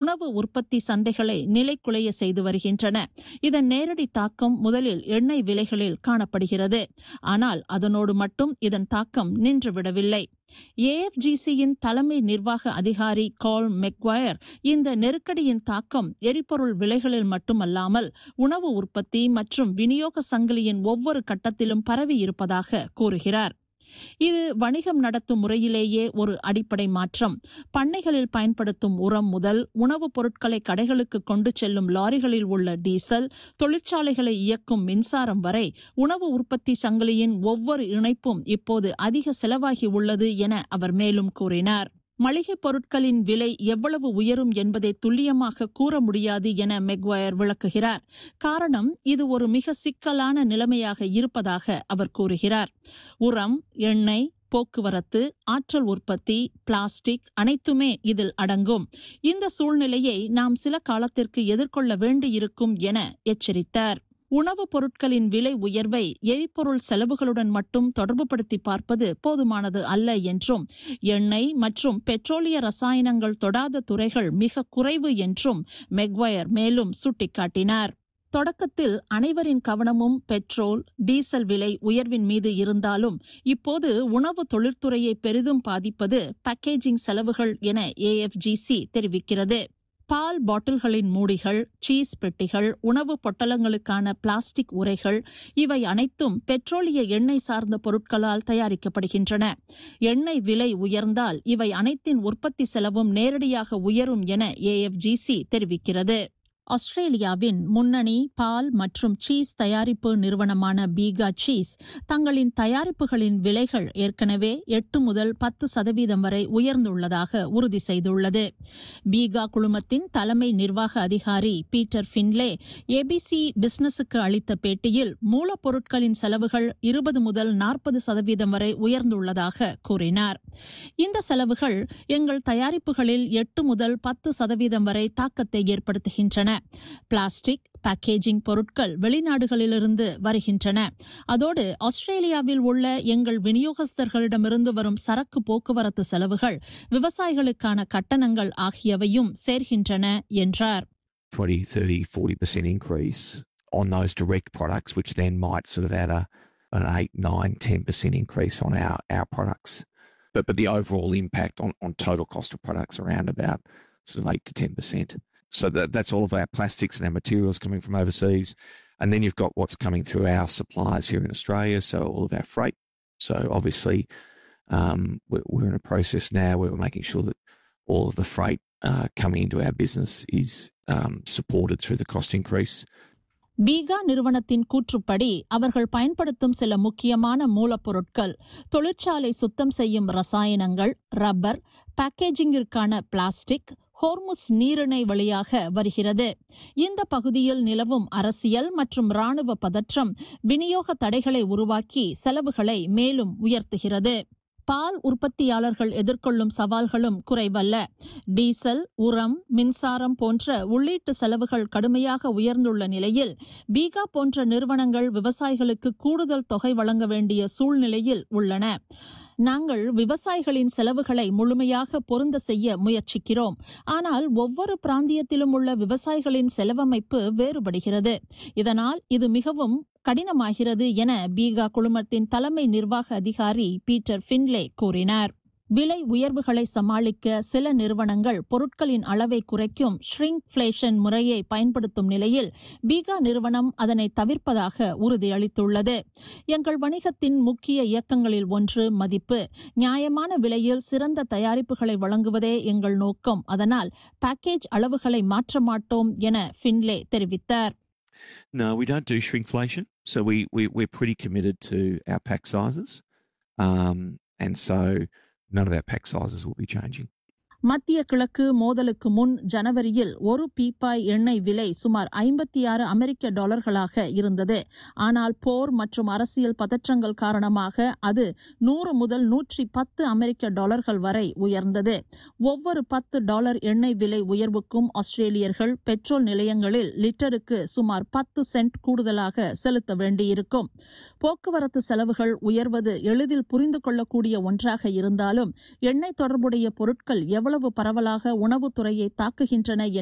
உணவு உற்பத்தி சந்தைகளை நிலைக்குலைய செய்து வருகின்றன இதன் நேரடி தாக்கம் முதலில் எண்ணெய் விலைகளில் காணப்படுகிறது ஆனால் அதனோடு மட்டும் இதன் தாக்கம் நின்றுவிடவில்லை ஏஎஃப்ஜிசியின் தலைமை நிர்வாக அதிகாரி கால் மெக்வயர் இந்த நெருக்கடியின் தாக்கம் எரிபொருள் விலைகளில் மட்டுமல்லாமல் உணவு உற்பத்தி மற்றும் விநியோக சங்கிலியின் ஒவ்வொரு கட்டத்திலும் பரவி இருப்பதாக கூறுகிறார் இது வணிகம் நடத்தும் முறையிலேயே ஒரு அடிப்படை மாற்றம் பண்ணைகளில் பயன்படுத்தும் உரம் முதல் உணவுப் பொருட்களை கடைகளுக்கு கொண்டு செல்லும் லாரிகளில் உள்ள டீசல் தொழிற்சாலைகளை இயக்கும் மின்சாரம் வரை உணவு உற்பத்தி சங்கிலியின் ஒவ்வொரு இணைப்பும் இப்போது அதிக செலவாகி உள்ளது என அவர் மேலும் கூறினார் மளிகைப் பொருட்களின் விலை எவ்வளவு உயரும் என்பதை துல்லியமாக கூற முடியாது என மெக்வயர் விளக்குகிறார் காரணம் இது ஒரு மிக சிக்கலான நிலைமையாக இருப்பதாக அவர் கூறுகிறார் உரம் எண்ணெய் போக்குவரத்து ஆற்றல் உற்பத்தி பிளாஸ்டிக் அனைத்துமே இதில் அடங்கும் இந்த சூழ்நிலையை நாம் சில காலத்திற்கு எதிர்கொள்ள வேண்டியிருக்கும் என எச்சரித்தார் உணவுப் பொருட்களின் விலை உயர்வை எரிபொருள் செலவுகளுடன் மட்டும் தொடர்புபடுத்தி பார்ப்பது போதுமானது அல்ல என்றும் எண்ணெய் மற்றும் பெட்ரோலிய ரசாயனங்கள் தொடாத துறைகள் மிக குறைவு என்றும் மெக்வயர் மேலும் சுட்டிக்காட்டினார் தொடக்கத்தில் அனைவரின் கவனமும் பெட்ரோல் டீசல் விலை உயர்வின் மீது இருந்தாலும் இப்போது உணவு தொழிற்துறையை பெரிதும் பாதிப்பது பேக்கேஜிங் செலவுகள் என ஏஎஃப்ஜிசி தெரிவிக்கிறது பால் பாட்டில்களின் மூடிகள் சீஸ் பெட்டிகள் உணவு பொட்டலங்களுக்கான பிளாஸ்டிக் உரைகள் இவை அனைத்தும் பெட்ரோலிய எண்ணெய் சார்ந்த பொருட்களால் தயாரிக்கப்படுகின்றன எண்ணெய் விலை உயர்ந்தால் இவை அனைத்தின் உற்பத்தி செலவும் நேரடியாக உயரும் என ஏஎஃப்ஜிசி தெரிவிக்கிறது ஆஸ்திரேலியாவின் முன்னணி பால் மற்றும் சீஸ் தயாரிப்பு நிறுவனமான பீகா சீஸ் தங்களின் தயாரிப்புகளின் விலைகள் ஏற்கனவே எட்டு முதல் பத்து சதவீதம் வரை உயர்ந்துள்ளதாக உறுதி செய்துள்ளது பீகா குழுமத்தின் தலைமை நிர்வாக அதிகாரி பீட்டர் ஃபின்லே ஏபிசி பிசினஸுக்கு அளித்த பேட்டியில் மூலப்பொருட்களின் செலவுகள் இருபது முதல் நாற்பது சதவீதம் வரை உயர்ந்துள்ளதாக கூறினார் இந்த செலவுகள் எங்கள் தயாரிப்புகளில் எட்டு முதல் பத்து சதவீதம் வரை தாக்கத்தை ஏற்படுத்துகின்றன பிளாஸ்டிக் பேக்கேஜிங் பொருட்கள் வெளிநாடுகளிலிருந்து வருகின்றன அதோடு ஆஸ்திரேலியாவில் உள்ள எங்கள் விநியோகஸ்தர்களிடமிருந்து வரும் சரக்கு போக்குவரத்து செலவுகள் விவசாயிகளுக்கான கட்டணங்கள் ஆகியவையும் சேர்கின்றன என்றார் 20, 30, 40% increase on those direct products, which then might sort of add a, an 8, 9, 10% increase on our, our products. But, but the overall impact on, on total cost of products around about sort of 8 to 10%. So that, that's all of our plastics and our materials coming from overseas. And then you've got what's coming through our suppliers here in Australia. So all of our freight. So obviously, um, we're, we're in a process now where we're making sure that all of the freight uh, coming into our business is um, supported through the cost increase. பீகா நிறுவனத்தின் கூற்றுப்படி அவர்கள் பயன்படுத்தும் சில முக்கியமான மூலப்பொருட்கள் தொழிற்சாலை சுத்தம் செய்யும் ரசாயனங்கள் ரப்பர் பேக்கேஜிங்கிற்கான பிளாஸ்டிக் ஹோர்முஸ் நீரிணை வழியாக வருகிறது இந்த பகுதியில் நிலவும் அரசியல் மற்றும் ராணுவ பதற்றம் விநியோக தடைகளை உருவாக்கி செலவுகளை மேலும் உயர்த்துகிறது பால் உற்பத்தியாளர்கள் எதிர்கொள்ளும் சவால்களும் குறைவல்ல டீசல் உரம் மின்சாரம் போன்ற உள்ளீட்டு செலவுகள் கடுமையாக உயர்ந்துள்ள நிலையில் பீகா போன்ற நிறுவனங்கள் விவசாயிகளுக்கு கூடுதல் தொகை வழங்க வேண்டிய சூழ்நிலையில் உள்ளன நாங்கள் விவசாயிகளின் செலவுகளை முழுமையாக பொருந்த செய்ய முயற்சிக்கிறோம் ஆனால் ஒவ்வொரு பிராந்தியத்திலும் உள்ள விவசாயிகளின் செலவமைப்பு வேறுபடுகிறது இதனால் இது மிகவும் கடினமாகிறது என பீகா குழுமத்தின் தலைமை நிர்வாக அதிகாரி பீட்டர் ஃபின்லே கூறினார் விலை உயர்வுகளை சமாளிக்க சில நிறுவனங்கள் பொருட்களின் அளவை குறைக்கும் ஷ்ரிங்க்ஃபிளேஷன் முறையை பயன்படுத்தும் நிலையில் பீகா நிறுவனம் அதனை தவிர்ப்பதாக உறுதியளித்துள்ளது எங்கள் வணிகத்தின் முக்கிய இயக்கங்களில் ஒன்று மதிப்பு நியாயமான விலையில் சிறந்த தயாரிப்புகளை வழங்குவதே எங்கள் நோக்கம் அதனால் பேக்கேஜ் அளவுகளை மாற்ற மாட்டோம் என ஃபின்லே தெரிவித்தார் No, we don't do shrinkflation. So we, we, we're pretty committed to our pack sizes. Um, and so none of our pack sizes will be changing. மத்திய கிழக்கு மோதலுக்கு முன் ஜனவரியில் ஒரு பீப்பாய் எண்ணெய் விலை சுமார் ஐம்பத்தி ஆறு அமெரிக்க டாலர்களாக இருந்தது ஆனால் போர் மற்றும் அரசியல் பதற்றங்கள் காரணமாக அது நூறு முதல் நூற்றி பத்து அமெரிக்க டாலர்கள் வரை உயர்ந்தது ஒவ்வொரு பத்து டாலர் எண்ணெய் விலை உயர்வுக்கும் ஆஸ்திரேலியர்கள் பெட்ரோல் நிலையங்களில் லிட்டருக்கு சுமார் பத்து சென்ட் கூடுதலாக செலுத்த வேண்டியிருக்கும் போக்குவரத்து செலவுகள் உயர்வது எளிதில் புரிந்து கொள்ளக்கூடிய ஒன்றாக இருந்தாலும் எண்ணெய் தொடர்புடைய பொருட்கள் எவ்வளவு பரவலாக உணவுத்துறையை தாக்குகின்றன